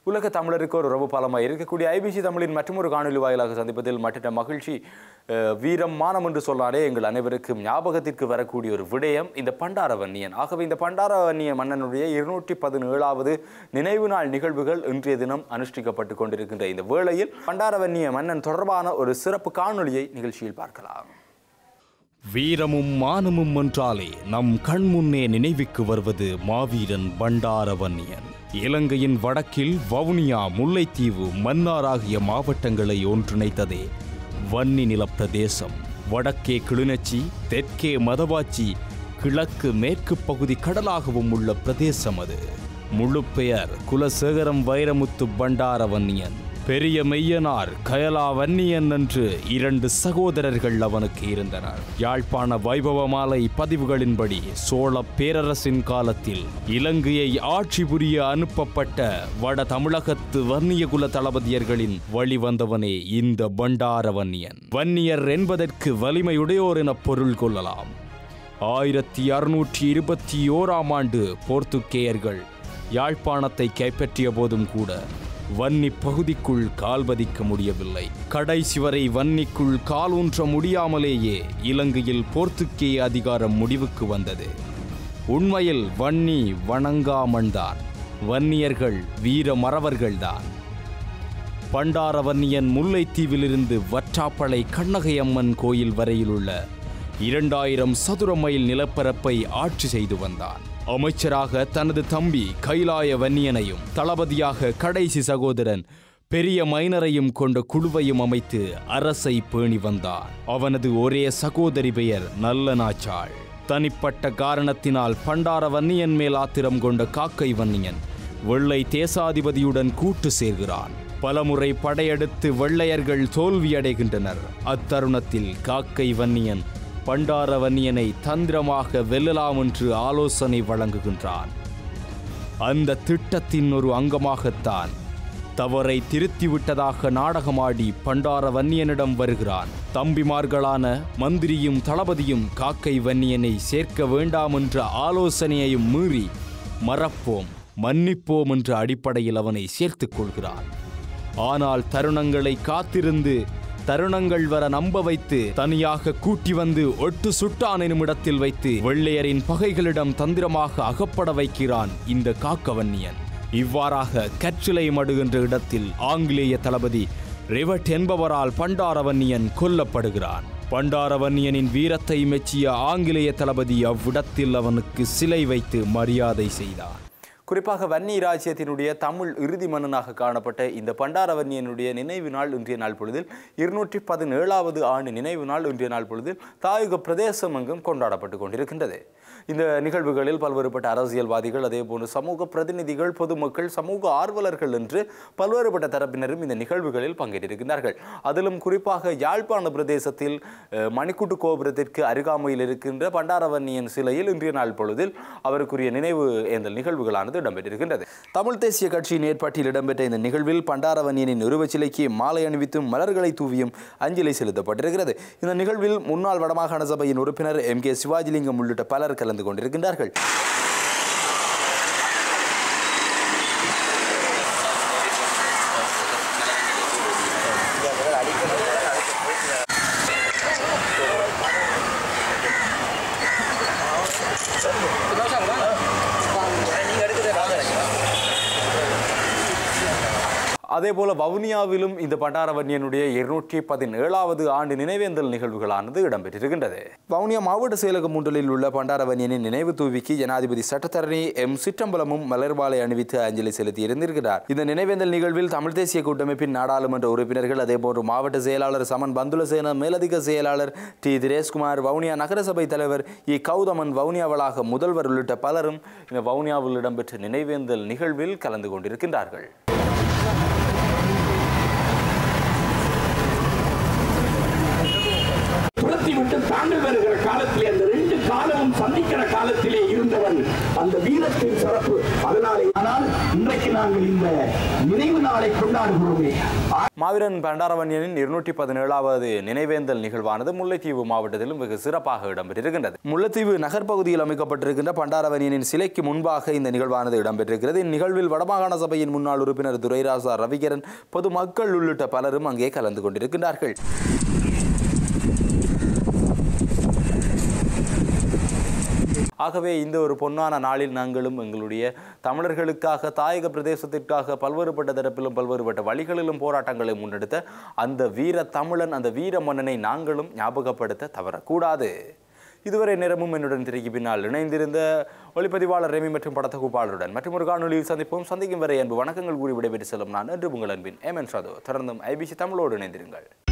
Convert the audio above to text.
உலக தமிழருக்கு ஒரு உறவு பாலமாக இருக்கக்கூடிய ஐபிசி தமிழின் மற்றொரு காணொலி வாயிலாக சந்திப்பதில் மற்ற மகிழ்ச்சி அஹ், வீரம் மானம் என்று சொன்னாலே எங்கள் அனைவருக்கும் ஞாபகத்திற்கு வரக்கூடிய ஒரு விடயம் இந்த பண்டாரவன்னியன் ஆகவே இந்த பண்டாரவன்னிய மன்னனுடைய இருநூற்றி பதினேழாவது நினைவு நாள் நிகழ்வுகள் இன்றைய தினம் அனுஷ்டிக்கப்பட்டு கொண்டிருக்கின்ற இந்த வேளையில் பண்டாரவன்னிய மன்னன் தொடர்பான ஒரு சிறப்பு காணொளியை நிகழ்ச்சியில் பார்க்கலாம் வீரமும் மானமும் என்றாலே நம் கண்முன்னே நினைவுக்கு வருவது மாவீரன் பண்டாரவன்னியன் இலங்கையின் வடக்கில் வவுனியா முல்லைத்தீவு மன்னார் ஆகிய மாவட்டங்களை ஒன்றிணைத்ததே வன்னி நிலப்பிரதேசம் வடக்கே கிளிநொச்சி தெற்கே மதவாச்சி கிழக்கு மேற்கு பகுதி கடலாகவும் உள்ள பிரதேசம் அது முழு பெயர் குலசேகரம் வைரமுத்து பண்டாரவன்னியன் பெரிய மெய்யனார் கயலா வன்னியன் என்று இரண்டு சகோதரர்கள் அவனுக்கு இருந்தனர் யாழ்ப்பாண வைபவமாலை பதிவுகளின்படி சோழ பேரரசின் காலத்தில் இலங்கையை ஆட்சி புரிய அனுப்பப்பட்ட வட தமிழகத்து வன்னியகுல தளபதியர்களின் வழிவந்தவனே இந்த பண்டார வன்னியன் வன்னியர் என்பதற்கு வலிமையுடையோர் என பொருள் கொள்ளலாம் ஆயிரத்தி அறுநூற்றி இருபத்தி ஓராம் ஆண்டு போர்த்துக்கேயர்கள் யாழ்ப்பாணத்தை கைப்பற்றிய போதும் கூட வன்னி பகுதிக்குள் கால் பதிக்க முடியவில்லை கடைசி வரை வன்னிக்குள் காலூன்ற முடியாமலேயே இலங்கையில் போர்த்துக்கேய அதிகாரம் முடிவுக்கு வந்தது உண்மையில் வன்னி வணங்காமண்தான் வன்னியர்கள் வீர மறவர்கள்தான் பண்டாரவன்னியன் முல்லைத்தீவிலிருந்து வற்றாப்பளை கண்ணகை அம்மன் கோயில் வரையிலுள்ள இரண்டாயிரம் சதுர மைல் நிலப்பரப்பை ஆட்சி செய்து வந்தான் அமைச்சராக தனது தம்பி கைலாய வன்னியனையும் தளபதியாக கடைசி சகோதரன் பெரிய மைனரையும் கொண்ட குழுவையும் அமைத்து அரசை பேணி வந்தான் அவனது ஒரே சகோதரி பெயர் நல்ல நாச்சாள் தனிப்பட்ட காரணத்தினால் பண்டார வன்னியன் மேல் ஆத்திரம் கொண்ட காக்கை வன்னியன் வெள்ளை தேசாதிபதியுடன் கூட்டு சேர்கிறான் பலமுறை படையெடுத்து வெள்ளையர்கள் தோல்வியடைகின்றனர் அத்தருணத்தில் காக்கை வன்னியன் பண்டார வன்னியனை தந்திரமாக வெல்லலாம் என்று ஆலோசனை வழங்குகின்றான் அந்த திட்டத்தின் ஒரு அங்கமாகத்தான் தவறை திருத்திவிட்டதாக நாடகமாடி பண்டார வன்னியனிடம் வருகிறான் தம்பிமார்களான மந்திரியும் தளபதியும் காக்கை வன்னியனை சேர்க்க வேண்டாம் என்ற ஆலோசனையையும் மீறி மறப்போம் மன்னிப்போம் என்ற அடிப்படையில் அவனை சேர்த்துக் கொள்கிறான் ஆனால் தருணங்களை காத்திருந்து தருணங்கள் வர நம்ப வைத்து தனியாக கூட்டி வந்து ஒட்டு சுட்டான் எனும் இடத்தில் வைத்து வெள்ளையரின் பகைகளிடம் தந்திரமாக அகப்பட வைக்கிறான் இந்த காக்கவன்னியன் இவ்வாறாக கற்றிலை மடுகின்ற இடத்தில் ஆங்கிலேய தளபதி ரிவட் என்பவரால் பண்டாரவன்னியன் கொல்லப்படுகிறான் பண்டாரவன்னியனின் வீரத்தை மெச்சிய ஆங்கிலேய தளபதி அவ்விடத்தில் அவனுக்கு சிலை வைத்து மரியாதை செய்தார் குறிப்பாக வன்னி ராஜ்யத்தினுடைய தமிழ் இறுதி மன்னனாக காணப்பட்ட இந்த பண்டாரவன்னியனுடைய நினைவு நாள் இன்றைய நாள் பொழுதில் இருநூற்றி பதினேழாவது ஆண்டு நினைவு நாள் இன்றைய நாள் பொழுதில் தாயுக பிரதேசம் எங்கும் கொண்டாடப்பட்டு கொண்டிருக்கின்றது இந்த நிகழ்வுகளில் பல்வேறுபட்ட அரசியல்வாதிகள் அதே போன்று சமூக பிரதிநிதிகள் பொதுமக்கள் சமூக ஆர்வலர்கள் என்று பல்வேறுபட்ட தரப்பினரும் இந்த நிகழ்வுகளில் பங்கேற்றிருக்கிறார்கள் அதிலும் குறிப்பாக யாழ்ப்பாண பிரதேசத்தில் அஹ், மணிக்கூட்டு கோபுரத்திற்கு அருகாமையில் இருக்கின்ற பண்டாரவன்னியன் சிலையில் இன்றைய நாள் பொழுதில் அவருக்குரிய நினைவு ஏந்தல் நிகழ்வுகளானது இடம்பெற்றிருக்கின்றது தமிழ் தேசிய கட்சியின் ஏற்பாட்டில் இடம்பெற்ற இந்த நிகழ்வில் பண்டாரவன்னியனின் உருவச்சிலைக்கு மாலை அணிவித்தும் மலர்களை தூவியும் அஞ்சலி செலுத்தப்பட்டிருக்கிறது இந்த நிகழ்வில் முன்னாள் வடமாகாண சபையின் உறுப்பினர் எம் கே சிவாஜிலிங்கம் உள்ளிட்ட பலர் கலந்து கொண்டிருக்கின்றார்கள் அதேபோல வவுனியாவிலும் இந்த பண்டாரவன்னியனுடைய இருநூற்றி பதினேழாவது ஆண்டு நினைவேந்தல் நிகழ்வுகளானது இடம்பெற்றிருக்கின்றது வவுனியா மாவட்ட செயலகம் ஒன்றில் உள்ள பண்டாரவன்னியனின் நினைவு தூவிக்கு ஜனாதிபதி சட்டத்தரணி எம் சிற்றம்பலமும் மலர்வாலை அணிவித்து அஞ்சலி செலுத்தி இருந்திருக்கிறார் இந்த நினைவேந்தல் நிகழ்வில் தமிழ் தேசிய கூட்டமைப்பின் நாடாளுமன்ற உறுப்பினர்கள் அதேபோன்று மாவட்ட செயலாளர் சமன் பந்துலசேன மேலதிக செயலாளர் டி திரேஷ்குமார் வவுனியா நகரசபை தலைவர் இ கௌதமன் வவுனியா வளாக முதல்வர் உள்ளிட்ட பலரும் இந்த வவுனியாவில் இடம்பெற்ற நினைவேந்தல் நிகழ்வில் கலந்து கொண்டிருக்கின்றார்கள் துரத்தி விட்டு தாங்கள் வருகிற காலத்திலே அந்த ரெண்டு காலமும் சந்திக்கிற காலத்திலே இருந்தவன் அந்த வீரத்தின் சிறப்பு அதனாலே ஆனால் இன்றைக்கு நாங்கள் இந்த நினைவு நாளை கொண்டாடுகிறோமே மாவீரன் பண்டாரவன்யனின் இருநூற்றி பதினேழாவது நினைவேந்தல் நிகழ்வானது முல்லைத்தீவு மாவட்டத்திலும் வெகு சிறப்பாக இடம்பெற்றிருக்கின்றது முல்லைத்தீவு நகர்ப்பகுதியில் அமைக்கப்பட்டிருக்கின்ற பண்டாரவன்யனின் சிலைக்கு முன்பாக இந்த நிகழ்வானது இடம்பெற்றிருக்கிறது இந்நிகழ்வில் வடமாகாண சபையின் முன்னாள் உறுப்பினர் துரைராசா ரவிகரன் பொதுமக்கள் உள்ளிட்ட பலரும் அங்கே கலந்து கொண்டிருக்கின்றார்கள் ஆகவே இந்த ஒரு பொன்னான நாளில் நாங்களும் எங்களுடைய தமிழர்களுக்காக தாயக பிரதேசத்திற்காக பல்வேறுபட்ட தரப்பிலும் பல்வேறுபட்ட வழிகளிலும் போராட்டங்களை முன்னெடுத்த அந்த வீர தமிழன் அந்த வீர மன்னனை நாங்களும் ஞாபகப்படுத்த தவறக்கூடாது இதுவரை நேரமும் என்னுடன் திரைக்கு பின்னால் இணைந்திருந்த ஒளிப்பதிவாளர் ரெமி மற்றும் படத்தொகுப்பாளருடன் மற்றும் ஒரு காணொலியில் சந்திப்போம் சந்திக்கும் வரை அன்பு வணக்கங்கள் கூறி விடைபெற்று செல்லும் நான் என்று உங்கள் அன்பின் ஏமன் சாதோ தொடர்ந்தும் ஐபிசி தமிழோடு இணைந்திருங்கள்